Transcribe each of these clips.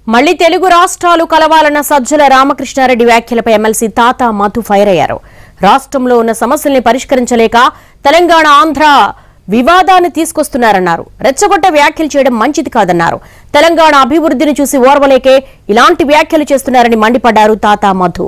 మళ్లీ తెలుగు రాష్ట్రాలు కలవాలన్న సజ్జల రామకృష్ణారెడ్డి వ్యాఖ్యలపై ఎమ్మెల్సీ తాత మధు ఫైర్ అయ్యారు రాష్ట్రంలో ఉన్న సమస్యల్ని పరిష్కరించలేక తెలంగాణ ఆంధ్ర వివాదాన్ని తీసుకొస్తున్నారన్నారు రెచ్చగొట్ట వ్యాఖ్యలు చేయడం మంచిది కాదన్నారు తెలంగాణ అభివృద్ధిని చూసి ఓర్వలేకే ఇలాంటి వ్యాఖ్యలు చేస్తున్నారని మండిపడ్డారు తాత మధు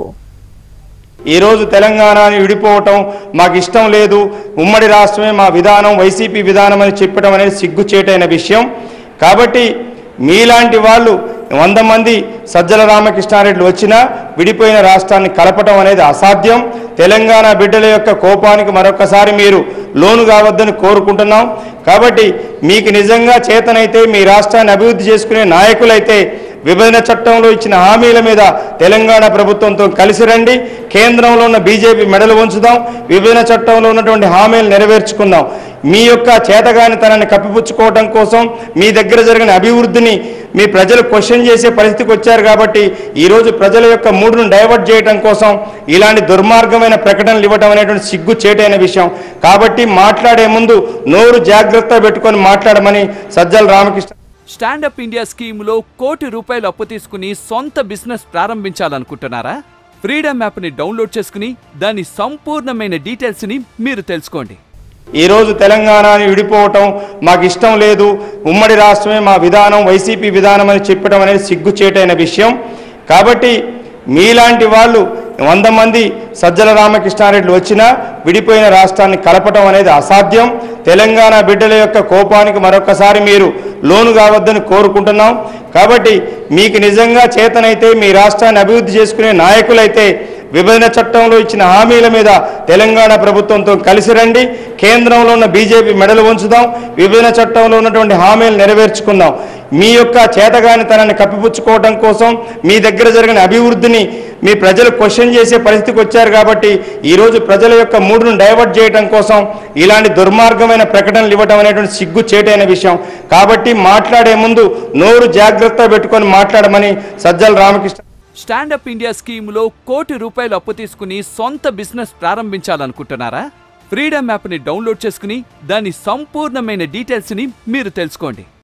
ఈ రోజు తెలంగాణని విడిపోవటం మాకు ఇష్టం లేదు ఉమ్మడి రాష్ట్రమే మా విధానం వైసీపీ విధానం అని చెప్పడం అనేది సిగ్గుచేటైన విషయం కాబట్టి మీలాంటి వాళ్ళు వంద మంది సజ్జల రామకృష్ణారెడ్డి వచ్చినా విడిపోయిన రాష్ట్రాన్ని కలపటం అనేది అసాధ్యం తెలంగాణ బిడ్డల యొక్క కోపానికి మరొకసారి మీరు లోను కావద్దని కోరుకుంటున్నాం కాబట్టి మీకు నిజంగా చేతనైతే మీ రాష్ట్రాన్ని అభివృద్ధి చేసుకునే నాయకులైతే విభజన చట్టంలో ఇచ్చిన హామీల మీద తెలంగాణ ప్రభుత్వంతో కలిసి రండి కేంద్రంలో ఉన్న బీజేపీ మెడలు ఉంచుదాం విభజన చట్టంలో ఉన్నటువంటి హామీలు నెరవేర్చుకుందాం మీ యొక్క చేతగానితనాన్ని కప్పిపుచ్చుకోవడం కోసం మీ దగ్గర జరిగిన అభివృద్ధిని మీ ప్రజలు క్వశ్చన్ చేసే పరిస్థితికి వచ్చారు కాబట్టి ఈరోజు ప్రజల యొక్క మూడును డైవర్ట్ చేయడం కోసం ఇలాంటి దుర్మార్గమైన ప్రకటనలు ఇవ్వడం అనేటువంటి సిగ్గు చేటైన విషయం కాబట్టి మాట్లాడే ముందు నోరు జాగ్రత్త పెట్టుకొని మాట్లాడమని సజ్జల రామకృష్ణ స్టాండప్ ఇండియా స్కీమ్లో కోటి రూపాయలు అప్పు తీసుకుని సొంత బిజినెస్ ప్రారంభించాలనుకుంటున్నారా ఫ్రీడమ్ యాప్ని డౌన్లోడ్ చేసుకుని దాని సంపూర్ణమైన డీటెయిల్స్ని మీరు తెలుసుకోండి ఈరోజు తెలంగాణని విడిపోవటం మాకు ఇష్టం లేదు ఉమ్మడి రాష్ట్రమే మా విధానం వైసీపీ విధానం అని చెప్పడం అనేది సిగ్గుచేటైన విషయం కాబట్టి మీలాంటి వాళ్ళు వంద మంది సజ్జల రామకృష్ణారెడ్డి వచ్చినా విడిపోయిన రాష్ట్రాన్ని కలపటం అనేది అసాధ్యం తెలంగాణ బిడ్డల యొక్క కోపానికి మరొకసారి మీరు లోను కావద్దని కోరుకుంటున్నాం కాబట్టి మీకు నిజంగా చేతనైతే మీ రాష్ట్రాన్ని అభివృద్ధి చేసుకునే నాయకులైతే విభజన చట్టంలో ఇచ్చిన హామీల మీద తెలంగాణ ప్రభుత్వంతో కలిసి రండి కేంద్రంలో ఉన్న బీజేపీ మెడలు ఉంచుదాం విభజన చట్టంలో ఉన్నటువంటి హామీలు నెరవేర్చుకుందాం మీ యొక్క చేతగానితనాన్ని కప్పిపుచ్చుకోవడం కోసం మీ దగ్గర జరిగిన అభివృద్ధిని మీ ప్రజలు క్వశ్చన్ చేసే పరిస్థితికి వచ్చారు కాబట్టి ఈరోజు ప్రజల యొక్క మూడును డైవర్ట్ చేయడం కోసం ఇలాంటి దుర్మార్గమైన ప్రకటనలు ఇవ్వడం అనేటువంటి సిగ్గు చేటైన విషయం కాబట్టి మాట్లాడే ముందు నోరు జాగ్రత్త పెట్టుకొని మాట్లాడమని సజ్జల రామకృష్ణ స్టాండప్ ఇండియా స్కీమ్లో కోటి రూపాయలు అప్పు తీసుకుని సొంత బిజినెస్ ప్రారంభించాలనుకుంటున్నారా ఫ్రీడమ్ యాప్ని డౌన్లోడ్ చేసుకుని దాని సంపూర్ణమైన డీటెయిల్స్ని మీరు తెలుసుకోండి